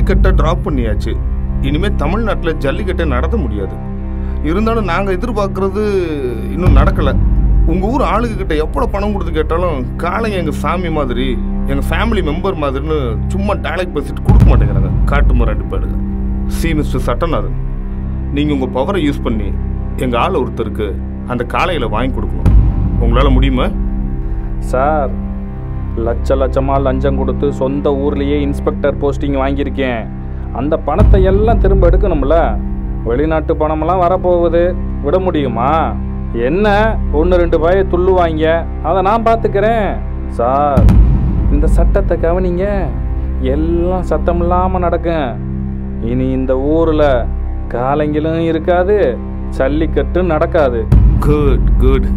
ஜல்லிக்கட்டை ட்ராப் பண்ணியாச்சு இனிமேல் தமிழ்நாட்டில் ஜல்லிக்கட்டை நடத்த முடியாது இருந்தாலும் நாங்கள் எதிர்பார்க்கறது இன்னும் நடக்கலை உங்கள் ஊர் ஆளுங்க கிட்ட எவ்வளோ பணம் கொடுத்து கேட்டாலும் காளைங்க எங்கள் சாமி மாதிரி எங்கள் ஃபேமிலி மெம்பர் மாதிரின்னு சும்மா டைலாக் பேசிட்டு கொடுக்க மாட்டேங்கிறாங்க காட்டு முறை பாடுங்க சி மிஸ்டர் சட்டநாதன் நீங்கள் உங்கள் பவரை யூஸ் பண்ணி எங்கள் ஆள் ஒருத்தருக்கு அந்த காளையில் வாங்கி கொடுக்கணும் உங்களால் முடியுமா சார் லட்ச லட்சமாக லஞ்சம் கொடுத்து சொந்த ஊர்லேயே இன்ஸ்பெக்டர் போஸ்டிங் வாங்கியிருக்கேன் அந்த பணத்தை எல்லாம் திரும்ப எடுக்கணும்ல வெளிநாட்டு பணமெல்லாம் வரப்போகுது விட முடியுமா என்ன ஒன்று ரெண்டு பாயை துள்ளுவாங்க அதை நான் பார்த்துக்கிறேன் சார் இந்த சட்டத்தை கவனிங்க எல்லாம் சத்தம் இல்லாமல் நடக்கும் இனி இந்த ஊரில் காலைங்களும் இருக்காது ஜல்லிக்கட்டும் நடக்காது குட் குட்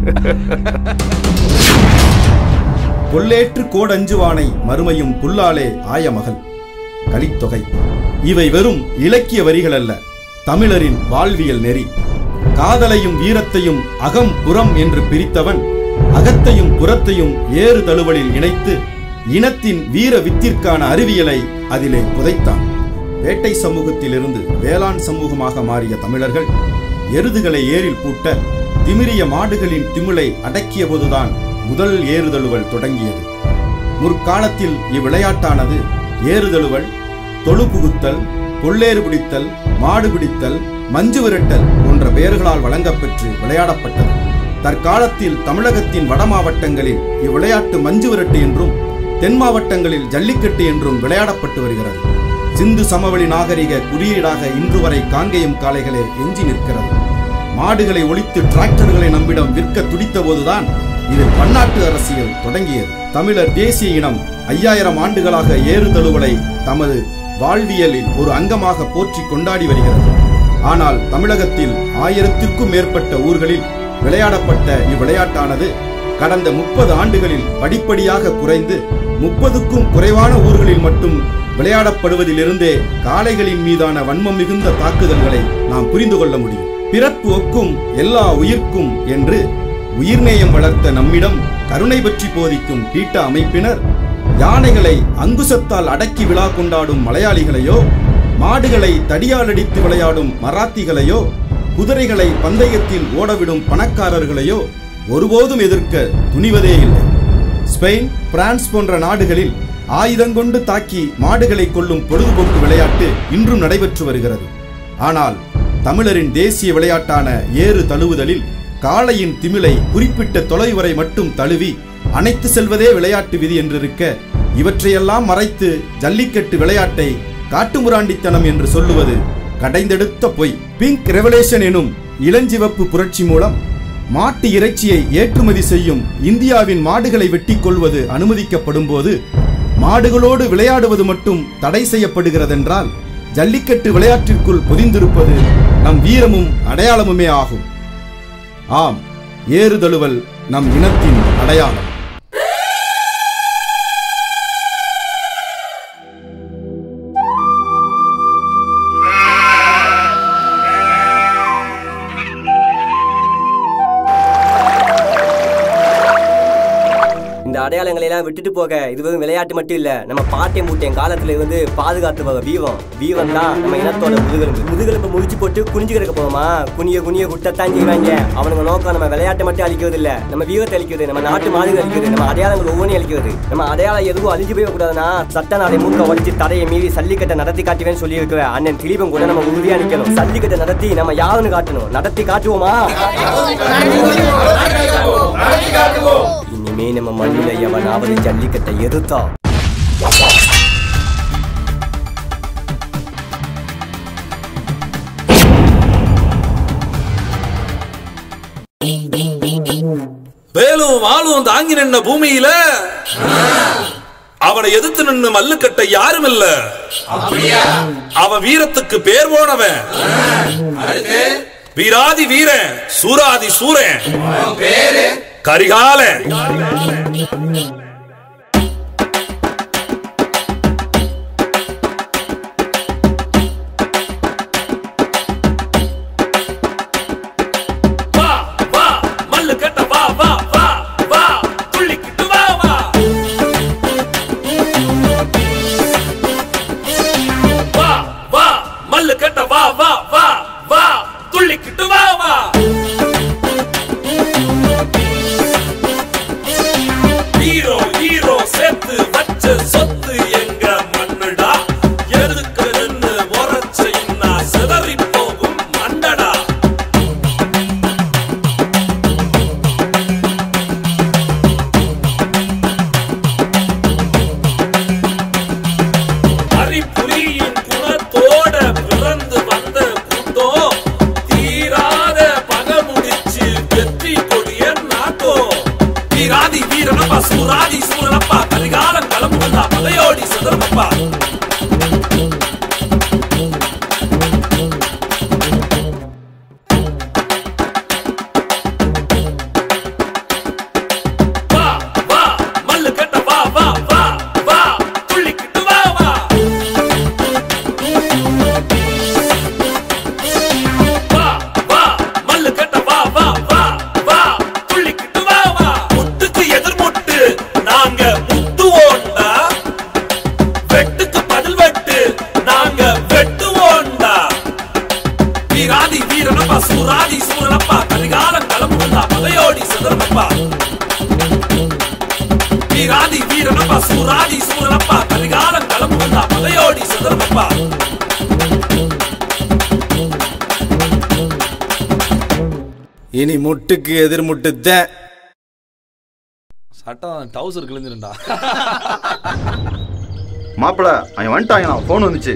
கொல்லேற்று கோடஞ்சுவானை மறுமையும் புல்லாலே ஆய மகள் கலித்தொகை இவை வெறும் இலக்கிய வரிகள் அல்ல தமிழரின் வாழ்வியல் நெறி காதலையும் வீரத்தையும் அகம் புறம் என்று பிரித்தவன் அகத்தையும் புறத்தையும் ஏறு தழுவலில் இணைத்து இனத்தின் வீர வித்திற்கான அறிவியலை அதிலே புதைத்தான் வேட்டை சமூகத்திலிருந்து வேளாண் சமூகமாக மாறிய தமிழர்கள் எருதுகளை ஏரில் பூட்ட திமிரிய மாடுகளின் திமிலை அடக்கிய போதுதான் முதல் ஏறுதழுவல் தொடங்கியது முற்காலத்தில் இவ்விளையாட்டானது ஏறுதழுவல் தொழு புகுத்தல் கொள்ளேறு பிடித்தல் மாடு பிடித்தல் மஞ்சு விரட்டல் போன்ற பெயர்களால் வழங்கப்பெற்று விளையாடப்பட்டது தற்காலத்தில் தமிழகத்தின் வட மாவட்டங்களில் இவ்விளையாட்டு மஞ்சு விரட்டு என்றும் தென் மாவட்டங்களில் ஜல்லிக்கட்டு என்றும் விளையாடப்பட்டு வருகிறது சிந்து சமவெளி நாகரிக குறியீடாக இன்று வரை காங்கேயம் காளைகளே எஞ்சி நிற்கிறது மாடுகளை ஒழித்து டிராக்டர்களை நம்மிடம் விற்க துடித்த போதுதான் இது பன்னாட்டு அரசியல் தொடங்கியது தமிழர் தேசிய இனம் ஐயாயிரம் ஆண்டுகளாக ஏறு தழுவலை தமது வாழ்வியலில் ஒரு அங்கமாக போற்றி கொண்டாடி வருகிறது ஆனால் தமிழகத்தில் ஆயிரத்திற்கும் மேற்பட்ட ஊர்களில் விளையாடப்பட்ட இவ்விளையாட்டானது கடந்த முப்பது ஆண்டுகளில் படிப்படியாக குறைந்து முப்பதுக்கும் குறைவான ஊர்களில் மட்டும் விளையாடப்படுவதிலிருந்தே காளைகளின் மீதான வன்மம் மிகுந்த தாக்குதல்களை நாம் புரிந்து கொள்ள முடியும் பிறப்பு ஒக்கும் எல்லா உயிர்க்கும் என்று உயிர்நேயம் வளர்த்த நம்மிடம் கருணை பற்றி போதிக்கும் பீட்ட அமைப்பினர் யானைகளை அங்குசத்தால் அடக்கி விழா கொண்டாடும் மலையாளிகளையோ மாடுகளை தடியால் அடித்து விளையாடும் மராத்திகளையோ குதிரைகளை பந்தயத்தில் ஓடவிடும் பணக்காரர்களையோ ஒருபோதும் எதிர்க்க துணிவதே இல்லை ஸ்பெயின் பிரான்ஸ் போன்ற நாடுகளில் ஆயுதங்கொண்டு தாக்கி மாடுகளை கொல்லும் பொழுதுபோக்கு விளையாட்டு இன்றும் நடைபெற்று வருகிறது ஆனால் தமிழரின் தேசிய விளையாட்டான ஏறு தழுவுதலில் காளையின் திமிலை குறிப்பிட்ட தொலைவு வரை மட்டும் தழுவி அணைத்து செல்வதே விளையாட்டு விதி என்றிருக்க இவற்றையெல்லாம் மறைத்து ஜல்லிக்கட்டு விளையாட்டை காட்டுமுராண்டித்தனம் என்று சொல்லுவது கடைந்தெடுத்த பொய் பிங்க் ரெவலேஷன் எனும் இளஞ்சிவப்பு புரட்சி மூலம் மாட்டு இறைச்சியை ஏற்றுமதி செய்யும் இந்தியாவின் மாடுகளை வெட்டிக் கொள்வது அனுமதிக்கப்படும் போது மாடுகளோடு விளையாடுவது மட்டும் தடை செய்யப்படுகிறதென்றால் ஜல்லிக்கட்டு விளையாட்டிற்குள் பொதிந்திருப்பது நம் வீரமும் அடையாளமுமே ஆகும் ஆம் ஏறுதழுவல் நம் இனத்தின் அடையாளம் இந்த அடையாளங்களை எல்லாம் விட்டுட்டு போக இது வெறும் விளையாட்டு மட்டும் இல்ல நம்ம பாட்டியம் பூட்டியம் காலத்துல இருந்து பாதுகாத்து வர வீரம் வீரம் தான் நம்ம இனத்தோட முதுகெலும்பு முதுகெலும்பு முடிச்சு போட்டு குனிஞ்சு கிடக்க போவோமா குனிய குனிய குட்டத்தான் செய்வாங்க அவனுங்க நோக்கம் நம்ம விளையாட்டை மட்டும் அழிக்கிறது இல்ல நம்ம வீரத்தை அழிக்கிறது நம்ம நாட்டு மாடுகள் அழிக்கிறது நம்ம அடையாளங்கள் ஒவ்வொன்றையும் அழிக்கிறது நம்ம அடையாளம் எதுவும் அழிஞ்சு போய் கூடாதுன்னா சட்ட நாளை மூக்க உடைச்சு தடையை மீறி சல்லிக்கட்டை நடத்தி காட்டுவேன்னு சொல்லி இருக்கிற அண்ணன் திலீபம் கூட நம்ம உறுதியா நிக்கணும் சல்லிக்கட்டை நடத்தி நம்ம யாருன்னு காட்டணும் நடத்தி காட்டுவோமா இனிமே நம்ம மண்ணில எவனாவது ஜல்லிக்கட்டை எதிர்த்தா வேலும் வாளும் தாங்கி நின்ன பூமியில அவனை எதிர்த்து நின்னு மல்லுக்கட்ட யாரும் இல்ல அவன் வீரத்துக்கு பேர் போனவன் வீராதி வீரன் சூராதி சூரன் கரிகாலன் வா வா மல்லு கட்ட வா வா வா வா துள்ளிக்கிட்டு வா வா வா வீரனப்பா சூராதி சூரனப்பா கலிகாலம் களம் வந்தா பகையோடி சுதரமப்பா வா வா மல்லு கட்ட வா வா வா வா புள்ளிக்கிட்டு வா வா வா வா மல்லு கட்ட வா வா வா வா புள்ளிக்கிட்டு வா வா முட்டுக்கு எதிர் முட்டு நாங்க முட்டுவோண்டா வெட்டுக்கு பதில் வெட்டு நாங்க வெட்டுவோண்டா வீராதி வீரனப்பா சூராதி சூரனப்பா கலிகாலம் களம் வந்தா பகையோடி சுதரனப்பா வீராதி வீரனப்பா சூராதி சூரனப்பா கலிகாலம் களம் வந்தா பகையோடி சுதரனப்பா இனி முட்டுக்கு எதிர் முட்டுத்தான் சட்டம் டவுசர் கிழிஞ்சிருண்டா மாப்பிள அவன் வந்துட்டாங்க ஃபோன் வந்துச்சு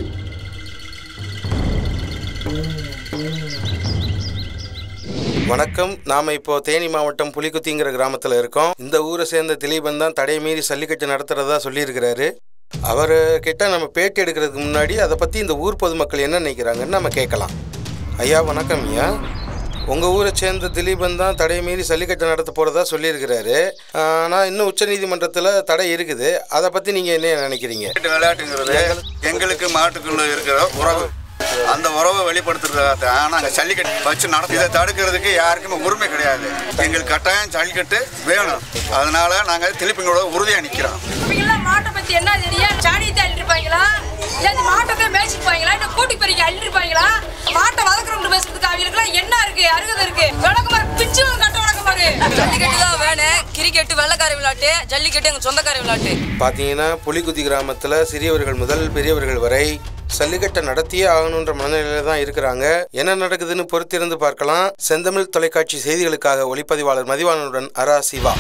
வணக்கம் நாம இப்போ தேனி மாவட்டம் புலிக்குத்திங்கிற கிராமத்துல இருக்கோம் இந்த ஊரை சேர்ந்த திலீபன் தான் தடை மீறி ஜல்லிக்கட்டு நடத்துறதா சொல்லியிருக்கிறாரு அவர் கிட்ட நம்ம பேட்டி எடுக்கிறதுக்கு முன்னாடி அதை பத்தி இந்த ஊர் பொதுமக்கள் என்ன நினைக்கிறாங்கன்னு நம்ம கேட்கலாம் ஐயா வணக்கம் ஐயா உங்க ஊரை சேர்ந்த திலீபன் தான் தடை மீறி ஜல்லிக்கட்டு நடத்த போறதா சொல்லியிருக்கிறாரு ஆனால் இன்னும் உச்சநீதிமன்றத்தில் தடை இருக்குது அதை பத்தி நீங்க என்ன நினைக்கிறீங்க விளையாட்டுங்கிறது எங்களுக்கு மாட்டுக்குள்ள இருக்கிற உறவு அந்த உறவை வெளிப்படுத்துறதுக்காக நாங்கள் ஜல்லிக்கட்டு வச்சு நடத்தி இதை தடுக்கிறதுக்கு யாருக்குமே உரிமை கிடையாது எங்களுக்கு கட்டாயம் ஜல்லிக்கட்டு வேணும் அதனால நாங்கள் திருப்பிங்களோட உறுதியாக நிற்கிறோம் இவங்கெல்லாம் மாட்டை பத்தி என்ன தெரியும் சாணியத்தை அள்ளிருப்பாங்களா இல்ல இந்த மாட்டை மேய்ச்சிருப்பாங்களா இல்ல கூட்டி பறிக்க அள்ளிருப்பாங்களா மாட்டை வளர்க்குறவங்க பேசுறதுக்கு அவங்களுக்குலாம் என்ன இருக்கு அருகதை இருக்கு விளக்குமாறு பிச்சு கட்ட விளக்குமாறு ஜல்லிக்கட்டு தான் வேணும் கிரிக்கெட் வெள்ளக்கார விளையாட்டு ஜல்லிக்கட்டு எங்க சொந்தக்கார விளையாட்டு பார்த்தீங்கன்னா புலிகுத்தி கிராமத்தில் சிறியவர்கள் முதல் பெரியவர்கள் வரை ஜல்லிக்கட்டை நடத்தியே ஆகணுன்ற மனநிலையில தான் இருக்கிறாங்க என்ன நடக்குதுன்னு பொறுத்திருந்து பார்க்கலாம் செந்தமிழ் தொலைக்காட்சி செய்திகளுக்காக ஒளிப்பதிவாளர் மதிவாணனுடன் அரா சிவா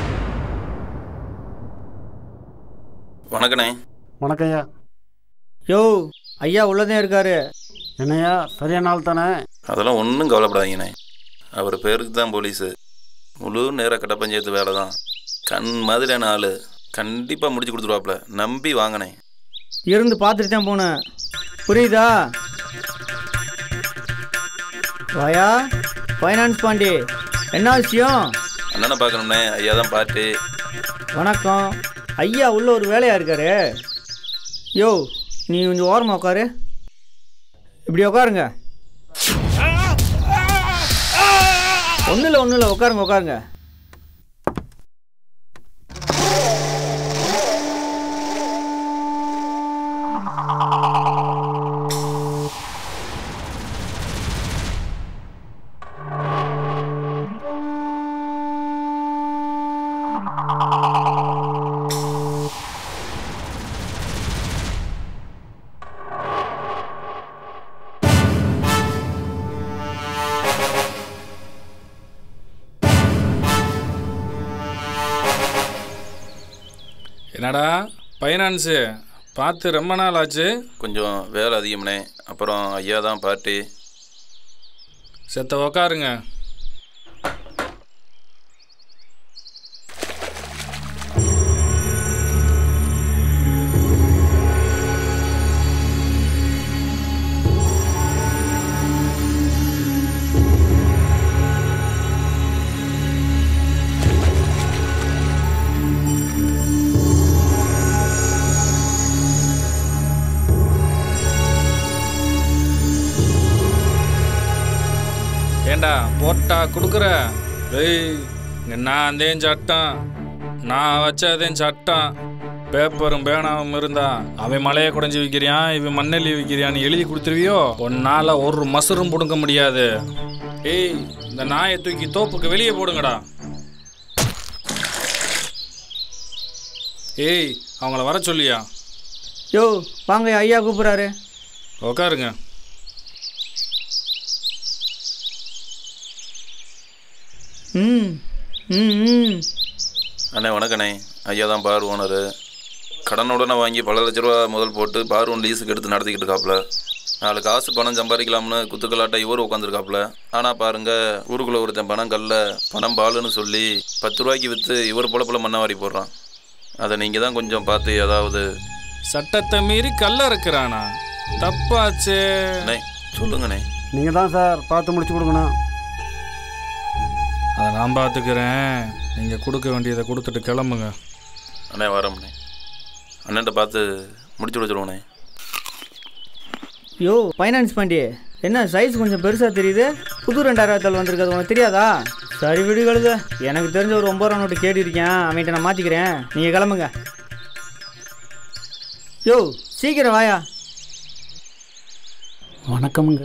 வணக்கண்ணே வணக்கம் ஐயா யோ ஐயா உள்ளதே இருக்காரு என்னையா சரியான நாள் தானே அதெல்லாம் ஒன்றும் கவலைப்படாதீங்கண்ணே அவர் பேருக்கு தான் போலீஸு முழு நேர கட்ட பஞ்சாயத்து வேலை தான் கண் மாதிரியான ஆள் கண்டிப்பாக முடிச்சு கொடுத்துருவாப்புல நம்பி வாங்கினேன் இருந்து பார்த்துட்டு தான் போனேன் புரியுதா வாயா ஃபைனான்ஸ் பாண்டி என்ன விஷயம் அண்ணனை பார்க்கணும்னே ஐயா தான் பாட்டு வணக்கம் ஐயா உள்ள ஒரு வேலையா இருக்காரு யோ நீ கொஞ்சம் ஓரமா உட்காரு இப்படி உட்காருங்க ஒன்றும் இல்லை ஒன்றும் இல்லை உட்காருங்க உட்காருங்க என்னடா ஃபைனான்ஸு பார்த்து ரொம்ப நாள் ஆச்சு கொஞ்சம் வேலை அதிகம்ண்ணே அப்புறம் ஐயா தான் பாட்டு செத்த உக்காருங்க ஏண்டா போட்டா கொடுக்குற ஏய் இங்க நான் தேன் சட்டம் நான் வச்சதேன் சட்டம் பேப்பரும் பேனாவும் இருந்தா அவன் மலையை குடைஞ்சி விற்கிறியான் இவன் மண்ணெல்லி விற்கிறியான்னு எழுதி கொடுத்துருவியோ உன்னால ஒரு மசரும் பிடுங்க முடியாது ஏய் இந்த நாயை தூக்கி தோப்புக்கு வெளியே போடுங்கடா ஏய் அவங்கள வர சொல்லியா யோ வாங்க ஐயா கூப்பிட்றாரு உக்காருங்க ம் ம் ம் அண்ணே வணக்கண்ணே ஐயா தான் பார் ஓனரு கடனுடனே வாங்கி பல லட்ச ரூபா முதல் போட்டு பார் ஒன் லீஸுக்கு எடுத்து நடத்திக்கிட்டு இருக்காப்புல நாலு காசு பணம் சம்பாதிக்கலாம்னு குத்துக்கலாட்ட இவர் உட்காந்துருக்காப்புல ஆனால் பாருங்க ஊருக்குள்ள ஒருத்தன் பணம் கல்ல பணம் பாலுன்னு சொல்லி பத்து ரூபாய்க்கு விற்று இவர் பொழப்புல மண்ணவாரி போடுறான் அதை நீங்கள் தான் கொஞ்சம் பார்த்து ஏதாவது சட்டத்தை மீறி கல்ல இருக்கிறானா தப்பாச்சே அண்ணே சொல்லுங்கண்ணே நீங்கள் தான் சார் பார்த்து முடிச்சு கொடுக்கணும் அதை நான் பார்த்துக்கிறேன் நீங்கள் கொடுக்க வேண்டியதை கொடுத்துட்டு கிளம்புங்க அண்ணே வரோம்ண்ணே அண்ணன்ட்ட பார்த்து முடிச்சு கொடுத்துருவோண்ணே யோ ஃபைனான்ஸ் பாண்டி என்ன சைஸ் கொஞ்சம் பெருசாக தெரியுது புது ரெண்டாயிரத்தால் வந்திருக்காது உனக்கு தெரியாதா சரி விடு கழுத எனக்கு தெரிஞ்ச ஒரு ஒம்பது ரூபா நோட்டு கேட்டு இருக்கேன் அவன்கிட்ட நான் மாற்றிக்கிறேன் நீங்கள் கிளம்புங்க யோ சீக்கிரம் வாயா வணக்கமுங்க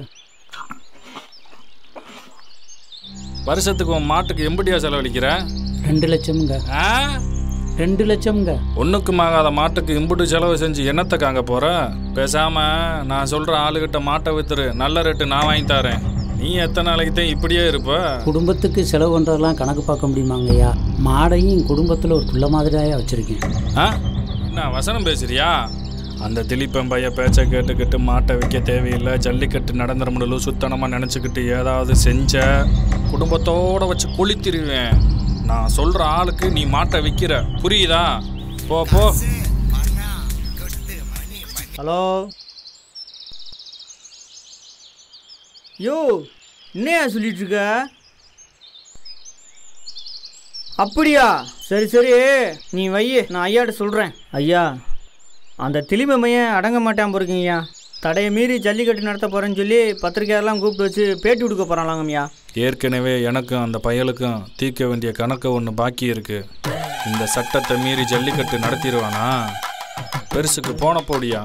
வருஷத்துக்கு உன் மாட்டுக்கு எம்படியா செலவழிக்கிற ரெண்டு லட்சமுங்க ஆ ரெண்டு லட்சமுங்க ஒன்றுக்கும் ஆகாத மாட்டுக்கு இம்புட்டு செலவு செஞ்சு என்னத்தை காங்க போற பேசாம நான் சொல்ற ஆளுகிட்ட மாட்டை வித்துரு நல்ல ரேட்டு நான் வாங்கி தரேன் நீ எத்தனை நாளைக்கு தான் இப்படியே இருப்ப குடும்பத்துக்கு செலவு பண்ணுறதெல்லாம் கணக்கு பார்க்க முடியுமாங்கய்யா மாடையும் குடும்பத்தில் ஒரு புள்ள மாதிரியாக வச்சுருக்கேன் ஆ என்ன வசனம் பேசுறியா அந்த திலீப்பன் பைய பேச்சை கேட்டுக்கிட்டு மாட்டை வைக்க தேவையில்லை ஜல்லிக்கட்டு நடந்துற முடியல சுத்தனமாக நினச்சிக்கிட்டு ஏதாவது செஞ்ச குடும்பத்தோட வச்சு கொளுத்திருவேன் நான் சொல்கிற ஆளுக்கு நீ மாட்டை விற்கிற புரியுதா போ போ ஹலோ யோ என்னையா சொல்லிட்டு இருக்க அப்படியா சரி சரி நீ வை நான் ஐயாட்ட சொல்கிறேன் ஐயா அந்த திளிமை மையன் அடங்க மாட்டான் போறீங்கய்யா தடையை மீறி ஜல்லிக்கட்டு நடத்த போகிறேன்னு சொல்லி பத்திரிக்கையெல்லாம் கூப்பிட்டு வச்சு பேட்டி கொடுக்க போகிறாங்களாங்கய்யா ஏற்கனவே எனக்கும் அந்த பயலுக்கும் தீர்க்க வேண்டிய கணக்கு ஒன்று பாக்கி இருக்கு இந்த சட்டத்தை மீறி ஜல்லிக்கட்டு நடத்திடுவானா பெருசுக்கு போன போடியா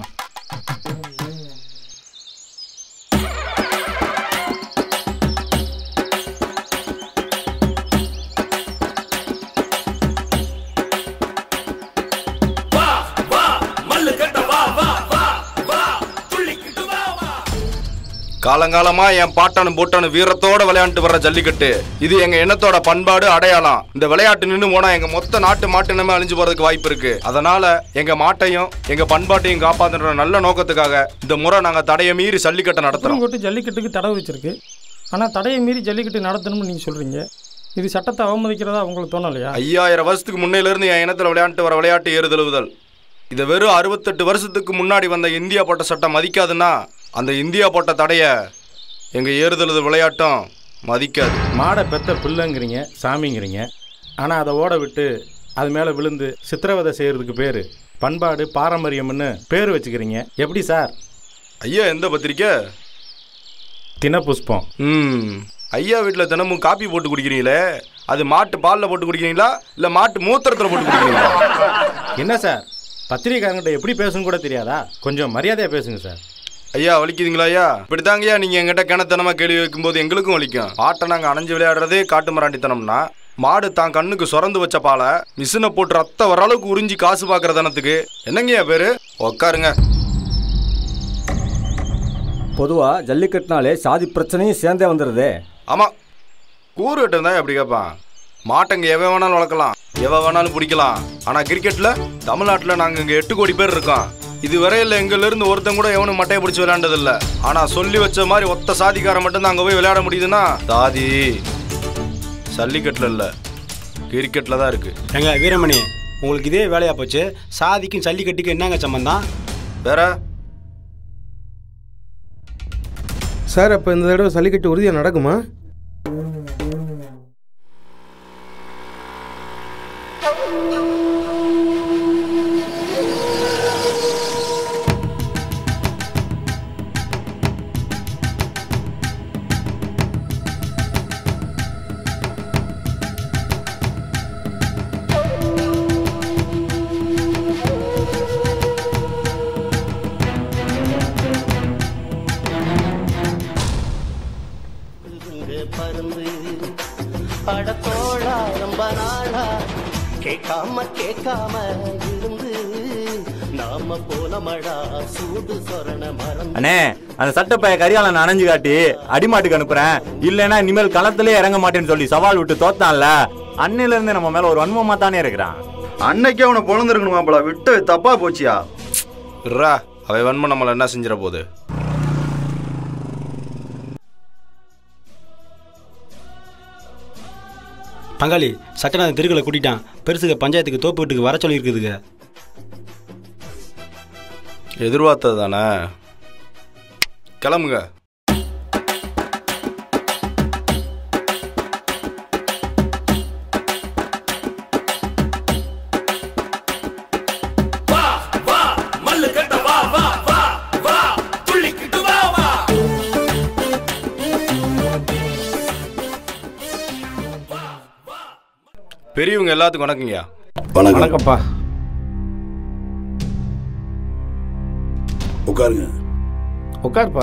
காலங்காலமா என் பாட்டானு போட்டானு வீரத்தோட விளையாண்டு வர்ற ஜல்லிக்கட்டு இது எங்க இனத்தோட பண்பாடு அடையாளம் இந்த விளையாட்டு நின்று போனா எங்க மொத்த நாட்டு மாட்டு இனமே அழிஞ்சு போறதுக்கு வாய்ப்பு இருக்கு அதனால எங்க மாட்டையும் எங்க பண்பாட்டையும் காப்பாத்துற நல்ல நோக்கத்துக்காக இந்த முறை நாங்க தடையை மீறி ஜல்லிக்கட்டை நடத்துறோம் கோர்ட்டு ஜல்லிக்கட்டுக்கு தடை வச்சிருக்கு ஆனால் தடையை மீறி ஜல்லிக்கட்டு நடத்தணும்னு நீங்கள் சொல்கிறீங்க இது சட்டத்தை அவமதிக்கிறதா உங்களுக்கு தோணலையா ஐயாயிரம் வருஷத்துக்கு முன்னையில இருந்து என் இனத்துல விளையாண்டு வர விளையாட்டு ஏறுதழுவுதல் இதை வெறும் அறுபத்தெட்டு வருஷத்துக்கு முன்னாடி வந்த இந்தியா போட்ட சட்டம் மதிக்காதுன்னா அந்த இந்தியா போட்ட தடைய எங்க ஏறுதழுது விளையாட்டும் மதிக்காது மாடை பெத்த பிள்ளைங்கிறீங்க சாமிங்கிறீங்க ஆனால் அதை ஓட விட்டு அது மேலே விழுந்து சித்திரவதை செய்கிறதுக்கு பேர் பண்பாடு பாரம்பரியம்னு பேர் வச்சுக்கிறீங்க எப்படி சார் ஐயா எந்த பத்திரிக்கை தினப்புஷ்பம் ம் ஐயா வீட்டில் தினமும் காப்பி போட்டு குடிக்கிறீங்களே அது மாட்டு பாலில் போட்டு குடிக்கிறீங்களா இல்லை மாட்டு மூத்திரத்தில் போட்டு குடிக்கிறீங்களா என்ன சார் பத்திரிக்காரங்கிட்ட எப்படி பேசணும் கூட தெரியாதா கொஞ்சம் மரியாதையாக பேசுங்க சார் ஐயா வலிக்குதுங்களா ஐயா இப்படிதாங்கய்யா நீங்க எங்கிட்ட கிணத்தனமா கேள்வி வைக்கும்போது எங்களுக்கும் வலிக்கும் ஆட்டை நாங்க அணைஞ்சு விளையாடுறதே காட்டு மராண்டித்தனம்னா மாடு தான் கண்ணுக்கு சுரந்து வச்ச பாலை மிஷினை போட்டு ரத்த வர அளவுக்கு உறிஞ்சி காசு பார்க்குற தனத்துக்கு என்னங்கய்யா பேரு உக்காருங்க பொதுவாக ஜல்லிக்கட்டுனாலே சாதி பிரச்சனையும் சேர்ந்தே வந்துடுதே ஆமா கூறுகிட்ட தான் எப்படி கேட்பான் மாட்டங்க எவன் வேணாலும் வளர்க்கலாம் எவன் வேணாலும் பிடிக்கலாம் ஆனா கிரிக்கெட்ல தமிழ்நாட்டுல நாங்க இங்க எட்டு கோடி பேர் இருக்கோம் இதுவரையில் எங்கள்ல இருந்து ஒருத்தன் கூட எவனும் மட்டையை பிடிச்சி விளையாண்டதில்ல ஆனா சொல்லி வச்ச மாதிரி ஒத்த சாதிக்காரன் மட்டும் அங்க போய் விளையாட முடியுதுன்னா சாதி ஜல்லிக்கட்டுல இல்ல கிரிக்கெட்ல தான் இருக்கு ஏங்க வீரமணி உங்களுக்கு இதே வேலையா போச்சு சாதிக்கும் ஜல்லிக்கட்டுக்கு என்னங்க சம்பந்தம் வேற சார் அப்போ இந்த தடவை ஜல்லிக்கட்டு உறுதியாக நடக்குமா பருந்து படத்தோழா ரொம்ப நாளா கேட்காம கேட்காம இருந்து நாம போனமடா சூடு சொரண மறந்து அண்ணே அந்த சட்டப்பைய கரியாளன் அணைஞ்சு காட்டி அடிமாட்டுக்கு அனுப்புறேன் இல்லைன்னா இனிமேல் களத்திலே இறங்க மாட்டேன்னு சொல்லி சவால் விட்டு தோத்தான்ல அன்னையில இருந்து நம்ம மேல ஒரு வன்மமா தானே இருக்கிறான் அன்னைக்கே அவனை பொழந்திருக்கணுமாப்பல விட்டு தப்பா போச்சியா ரா அவன் வன்மம் நம்மளை என்ன செஞ்சிட போகுது பங்காளி சட்டநாதன் தெருக்களை கூட்டிட்டான் பெருசுக பஞ்சாயத்துக்கு தோப்பு வீட்டுக்கு வர சொல்லியிருக்குதுங்க எதிர்பார்த்தது தானே கிளம்புங்க வா வா மல்லு கட்ட வா வா வா வா துள்ளிக்கிட்டு வா வா பெரியவங்க எல்லாத்துக்கும் வணக்கங்கய்யா வணக்கம்ப்பா உட்காருங்க உட்காருப்பா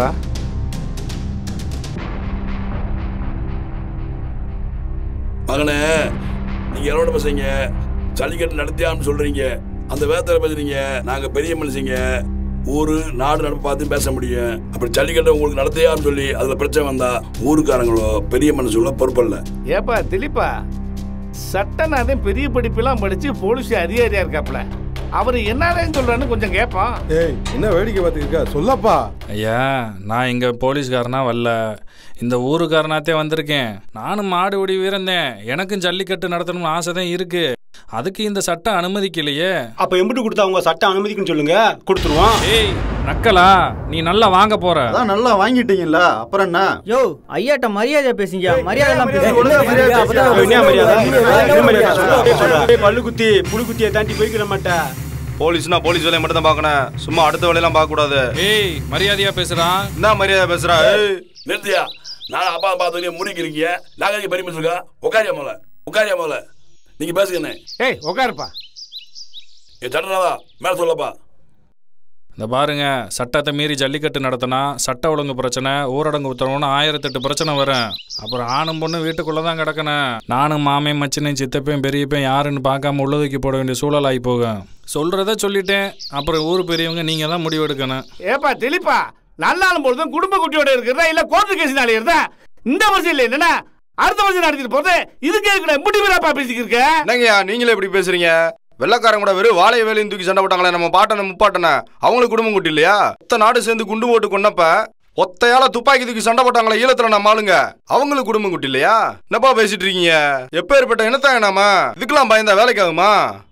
மகனே நீங்க என்னோட பசங்க ஜல்லிக்கட்டு நடத்தியான்னு சொல்றீங்க அந்த வேதத்தில் பேசுறீங்க நாங்க பெரிய மனுஷங்க ஊரு நாடு நடப்பு பார்த்து பேச முடியும் அப்படி ஜல்லிக்கட்டை உங்களுக்கு நடத்தையான்னு சொல்லி அதுல பிரச்சனை வந்தா ஊருக்காரங்களோ பெரிய மனுஷங்களோ பொறுப்பல்ல ஏப்பா திலீப்பா சட்டநாதன் பெரிய படிப்பெல்லாம் படிச்சு போலீஸ் அதிகாரியா இருக்காப்ல அவர் என்னதான் சொல்றான்னு கொஞ்சம் கேட்பான் ஏய் என்ன வேடிக்கை பார்த்துருக்கா சொல்லப்பா ஐயா நான் இங்கே போலீஸ்காரனா வரல இந்த ஊருக்காரனாத்தே வந்திருக்கேன் நானும் மாடு ஓடி வீரந்தேன் எனக்கும் ஜல்லிக்கட்டு நடத்தணும்னு ஆசை தான் இருக்கு அதுக்கு இந்த சட்டம் அனுமதிக்கலையே அப்ப எம்பிட்டு கொடுத்தா அவங்க சட்டம் அனுமதிக்குன்னு சொல்லுங்க கொடுத்துருவோம் ஏய் நக்கலா நீ நல்லா வாங்க போற அதான் நல்லா வாங்கிட்டீங்கல்ல அப்புறம் என்ன யோ ஐயாட்ட மரியாதை பேசுங்க மரியாதை எல்லாம் ஏய், ஒழுங்கா மரியாதை பேசு. என்ன மரியாதை? என்ன மரியாதை? சொல்லு, அப்படியே சொல்லு. ஏய், பல்லு குத்தி புழு குத்தியை தாண்டி போய்க்கிற மாட்டேன் போலீஸ்னா போலீஸ் வேலையை மட்டும் தான் பார்க்கணும் சும்மா அடுத்த வேலையெல்லாம் பார்க்க கூடாது ஏய் மரியாதையா பேசுறான் என்ன மரியாதை பேசுறா ஏய் நிறுத்தியா நான் அப்பா பார்த்து முடிக்கிறீங்க நாங்க இங்க பெரிய மனுஷங்க உட்காரியா முதல்ல உட்காரியா முதல்ல நீங்க பேசுங்கண்ணே ஏய் உட்காருப்பா என் சட்டனாதா மேல சொல்லப்பா இந்த பாருங்க சட்டத்தை மீறி ஜல்லிக்கட்டு நடத்தினா சட்ட ஒழுங்கு பிரச்சனை ஊரடங்கு உத்தரவுன்னு ஆயிரத்தெட்டு பிரச்சனை வரும் அப்புறம் ஆணும் பொண்ணு வீட்டுக்குள்ள தான் கிடக்கணும் நானும் மாமே மச்சினையும் சித்தப்பையும் பெரியப்பையும் யாருன்னு பார்க்காம உள்ளதுக்கி போட வேண்டிய சூழல் ஆகி போகும் சொல்றத சொல்லிட்டேன் அப்புறம் ஊர் பெரியவங்க நீங்க தான் முடிவு எடுக்கணும் ஏப்பா திலீப்பா நல்லாலும் பொழுதும் குடும்ப குட்டியோட இருக்கிறதா இல்ல கோர்ட்டு கேஸ்னால இருந்தா இந்த வருஷம் இல்லை என்னன்னா அடுத்த வருஷம் நடத்திட்டு போறது இதுக்கே இருக்கிற முடி வீராப்பா பேசிக்கிட்டு இருக்க என்னங்கய்யா நீங்களே இப்படி பேசுறீங்க வெள்ளக்காரங்க கூட வெறும் வாழை வேலையும் தூக்கி சண்டை போட்டாங்களே நம்ம பாட்டனை முப்பாட்டனை அவங்களுக்கு குடும்பம் குட்டி இல்லையா ஒத்த நாடு சேர்ந்து குண்டு போட்டு கொன்னப்ப ஒத்தையால துப்பாக்கி தூக்கி சண்டை போட்டாங்களே ஈழத்துல நம்ம ஆளுங்க அவங்களுக்கு குடும்பம் குட்டி இல்லையா என்னப்பா பேசிட்டு இருக்கீங்க எப்பேற்பட்ட இனத்தாங்க நாம இதுக்கெல்லாம் பயந்தா வேலைக்கு ஆகுமா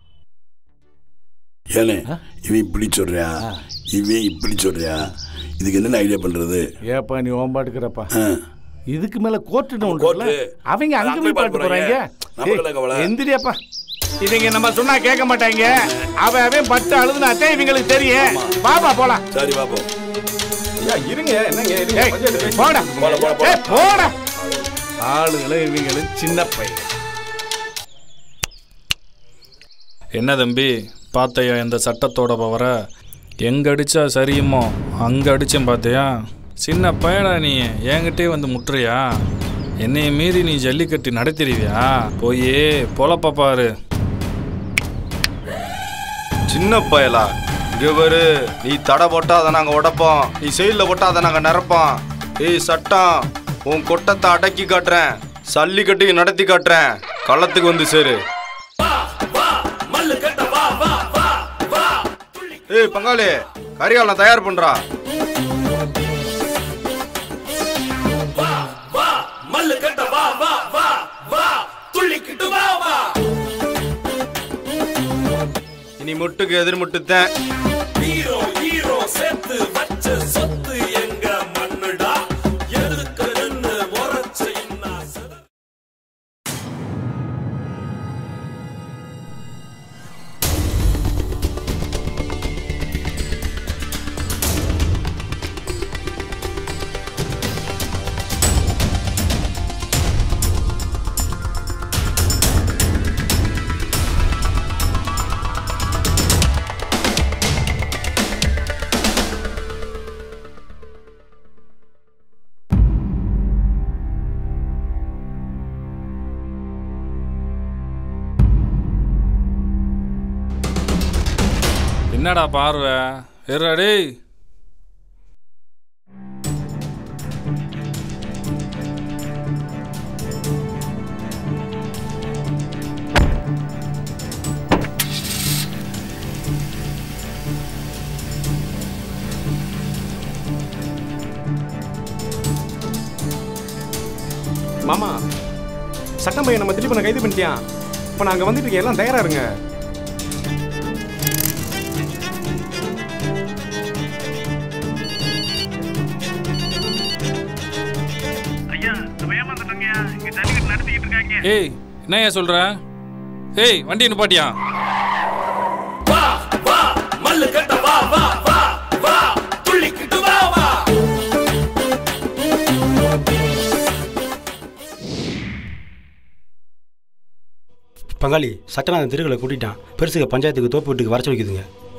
ஏனே இவன் இப்படி சொல்றியா இவன் இப்படி சொல்றியா இதுக்கு என்னென்ன ஐடியா பண்றது ஏப்பா நீ ஓம்பாட்டுக்கிறப்பா ஆ. இதுக்கு மேல கோர்ட்டு ஒன்று கோர்ட்டு. அவங்க அங்க அங்க போய் போய் பாட்டு பாட்டு போறாங்க நமக்கு என்ன கவலை? எந்திரியாப்பா இவங்க நம்ம சொன்னா கேட்க மாட்டாங்க அவன் அவன் பட்டு அழுதுனாத்தே இவங்களுக்கு தெரியும் பாப்பா போலாம் சரி பாப்போம் இருங்க என்னங்க இருங்க. ஏய், பஞ்சாயத்து பேசி- போடா போடா, போடா, போடா. ஏய், போடா ஆளுங்களும் இவங்களும் சின்ன பையன் என்ன தம்பி பார்த்தையா இந்த சட்டத்தோட பவரை எங்க அடிச்சா சரியுமோ அங்க அடிச்சேன் பார்த்தியா சின்ன பையனா நீ என்கிட்டே வந்து முட்டுறியா என்னைய மீறி நீ ஜல்லிக்கட்டு நடத்திடுவியா போய் பொழப்ப பாரு சின்ன பயலா இவரு நீ தடை போட்டா அதை நாங்க உடைப்போம் நீ செயலில் போட்டா அதை நாங்க நிரப்போம் ஏய் சட்டம் உன் கொட்டத்தை அடக்கி காட்டுறேன் சல்லிக்கட்டுக்கு நடத்தி காட்டுறேன் களத்துக்கு வந்து சேரு மல்லு கட்ட வா வா வா வா ஏய் பங்காளி கரிகால் நான் தயார் பண்றா வா மல்லு கட்ட வா வா வா வா துள்ளிக்கிட்டு வா வா இனி முட்டுக்கு எதிர் முட்டுத்தேன் ஹீரோ ஹீரோ சேர்த்து வச்ச சொத்து எங்க மண்ணுடா எதுக்கு நின்னு உரைச்ச இன்னா செத என்னடா பார்வை இருடா டேய் மாமா சட்டம் பையன் நம்ம திலீபனை கைது பண்ணிட்டியான் இப்போ நாங்கள் வந்துட்டு இருக்கேன் எல்லாம் தயாரா இருங்க ஏய் என்னய்யா சொல்ற ஏய் வண்டி நிப்பாட்டியா மல்லு கட்ட வா வா வா வா துள்ளிக்கிட்டு வா வா பங்காளி சட்டநாதன் தெருக்களை கூட்டிட்டான் பெருசுக பஞ்சாயத்துக்கு தோப்பு வீட்டுக்கு வர சொல்லிக்குதுங்க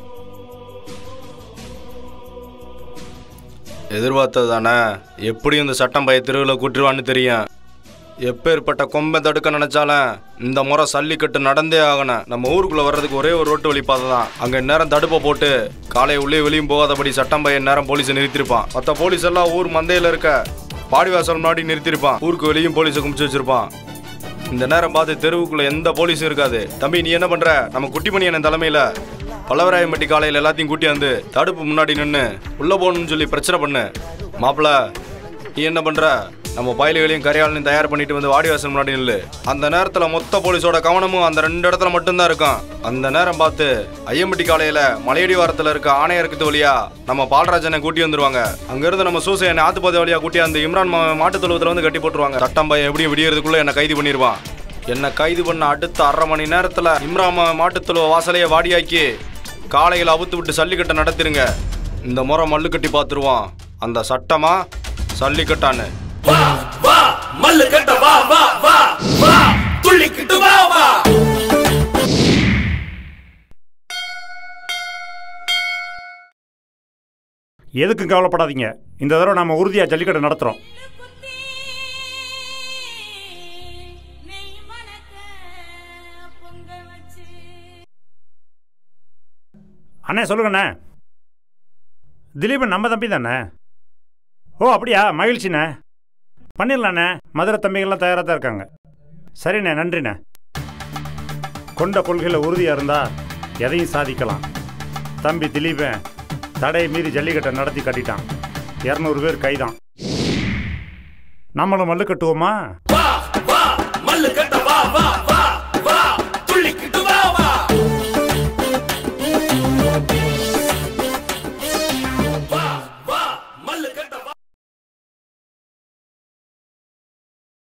எதிர்பார்த்தது தானே எப்படி இந்த சட்டம் பைய தெருவில் கூட்டிருவான்னு தெரியும் எப்பேற்பட்ட கொம்பை தடுக்க நினைச்சாலும் இந்த முறை சல்லிக்கட்டு நடந்தே ஆகணும் நம்ம ஊருக்குள்ள வர்றதுக்கு ஒரே ஒரு ரோட்டு வழி பாதை தான் அங்க நேரம் தடுப்பை போட்டு காலை உள்ளே வெளியும் போகாதபடி சட்டம் பையன் நேரம் போலீஸை நிறுத்திருப்பான் மற்ற போலீஸ் எல்லாம் ஊர் மந்தையில இருக்க பாடிவாசல் முன்னாடி நிறுத்திருப்பான் ஊருக்கு வெளியும் போலீஸை குமிச்சு வச்சிருப்பான் இந்த நேரம் பார்த்து தெருவுக்குள்ள எந்த போலீஸும் இருக்காது தம்பி நீ என்ன பண்ற நம்ம குட்டிமணி அண்ணன் தலைமையில பல்லவராயம்பட்டி காலையில் எல்லாத்தையும் கூட்டி வந்து தடுப்பு முன்னாடி நின்று உள்ள போகணும்னு சொல்லி பிரச்சனை பண்ணு மாப்பிள நீ என்ன பண்ற நம்ம பயலுகளையும் கரையாளையும் தயார் பண்ணிட்டு வந்து வாடிவாசல் முன்னாடி நில்லு அந்த நேரத்தில் மொத்த போலீஸோட கவனமும் அந்த ரெண்டு இடத்துல மட்டும்தான் இருக்கும் அந்த நேரம் பார்த்து ஐயம்பட்டி காலையில மலையடி வாரத்தில் இருக்க ஆணையருக்கு வழியா நம்ம பாலராஜனை கூட்டி வந்துருவாங்க அங்கிருந்து நம்ம சூசையனை ஆத்துப்பாதை வழியா கூட்டியாந்து இம்ரான் மா- மாட்டுத் தொழுவத்தில் வந்து கட்டி போட்டுருவாங்க சட்டம் பையன் எப்படியும் விடியறதுக்குள்ள என்னை கைது பண்ணிடுவான் என்னை கைது பண்ண அடுத்த அரை மணி நேரத்தில் இம்ரான் மா- மாட்டுத் தொழுவ வாசலையே வாடியாக்கி காலையில் அவுத்து விட்டு சல்லிக்கட்டை நடத்திருங்க இந்த முறை மல்லு கட்டி பார்த்துருவான் அந்த சட்டமா சல்லிக்கட்டான்னு வா மல்லு கட்ட வா வா வா வா துள்ளிக்கிட்டு வா வா எதுக்கும் கவலைப்படாதீங்க இந்த தடவை நம்ம உறுதியாக ஜல்லிக்கட்டு நடத்துகிறோம் அண்ணே சொல்லுங்கண்ணே திலீபன் நம்ம தம்பி தானே ஓ அப்படியா மகிழ்ச்சிண்ணே பண்ணிடலாண்ணே மதுரை தம்பிகள்லாம் தயாராக தான் இருக்காங்க சரிண்ணே நன்றிண்ணே கொண்ட கொள்கையில் உறுதியாக இருந்தால் எதையும் சாதிக்கலாம் தம்பி திலீபன் தடையை மீறி ஜல்லிக்கட்டை நடத்தி கட்டிட்டான் இரநூறு பேர் கைதான் நம்மளும் மல்லு கட்டுவோமா